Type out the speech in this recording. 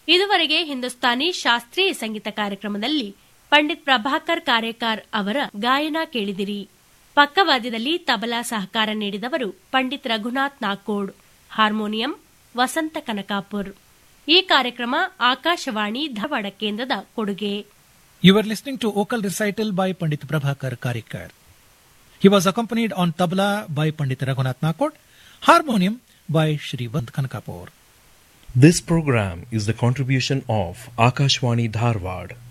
ಇದುವರೆಗೆ ಹಿಂದೂಸ್ತಾನಿ ಶಾಸ್ತ್ರೀಯ ಸಂಗೀತ ಕಾರ್ಯಕ್ರಮದಲ್ಲಿ ಪಂಡಿತ್ ಪ್ರಭಾಕರ್ ಕಾರೇಕಾರ್ ಅವರ ಗಾಯನ ಕೇಳಿದಿರಿ ಪಕ್ಕವಾದ್ಯದಲ್ಲಿ ತಬಲಾ ಸಹಕಾರ ನೀಡಿದವರು ಪಂಡಿತ್ ರಘುನಾಥ್ ನಾಕೋಡ್ ಹಾರ್ಮೋನಿಯಂ ವಸಂತ ಕನಕಾಪುರ್ ಈ ಕಾರ್ಯಕ್ರಮ ಆಕಾಶವಾಣಿ ಧಾರವಾಡ ಕೇಂದ್ರದ ಕೊಡುಗೆ You were listening to vocal recital by Pandit Prabhakar Karikar. He was accompanied on tabla by Pandit Raghunath Nakod, harmonium by Shri Vant Kankapur. This program is the contribution of Akashwani Dharwad